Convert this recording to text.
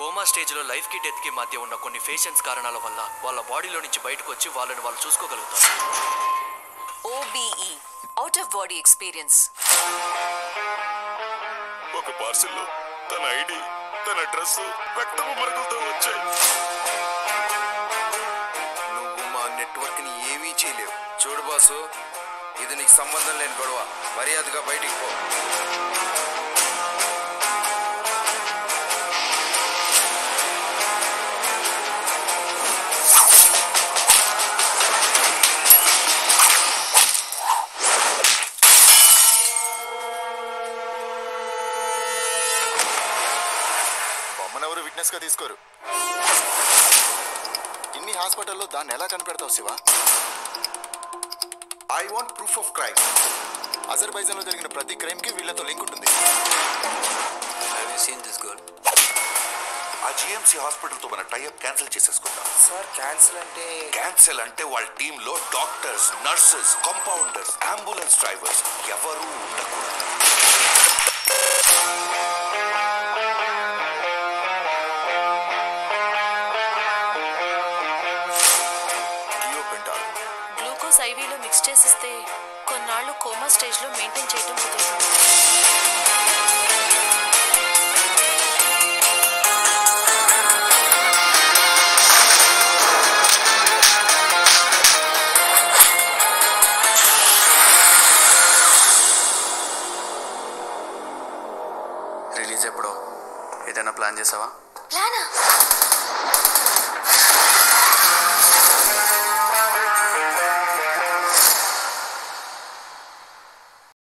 coma స్టేజ్లో లైఫ్కి డెత్కి మధ్య ఉన్న కొన్ని ఫేషన్స్ కారణాల వల్ల వాళ్ళ బాడీలో నుంచి బయటకు వచ్చి వాళ్ళని వాళ్ళు చూసుకోగలుగుతారు OBE out of body experience ఒక పార్సిల్లో తన ఐడి తన డ్రెస్ రక్తపు మరకలతో వచ్చాయి నువ్వు మా నెట్వర్క్ ని ఏమీ చేయలేవు చూడు బాసు ఇది నీకు సంబంధం లేని గొడవ మర్యాదగా బయటికి పో బొమ్మనెవరు విట్నెస్ గా తీసుకోరు ఇన్ని హాస్పిటల్లో దాన్ని ఎలా కనిపెడతావు Shiva I want proof of crime Azerbaijan లో జరిగిన ప్రతి క్రైమ్ కి వీళ్ళతో లింక్ ఉంటుంది ఆ జిఎంసీ హాస్పిటల్ తో మన టైఅప్ క్యాన్సిల్ చేసేసుకుందాం సార్ క్యాన్సిల్ అంటే క్యాన్సిల్ అంటే వాళ్ళ టీంలో doctors nurses compounders ambulance drivers ఎవరూ ఉండకూడదు థియోపెంటాల్ గ్లూకోజ్ ఐవీలో మిక్స్ చేసి ఇస్తే కొన్నాళ్ళు కోమా స్టేజ్లో మెయింటైన్ చేయడం కుదురుతుంది రిలీజ్ ఎప్పుడో ఏదైనా ప్లాన్ చేసావా ప్లానా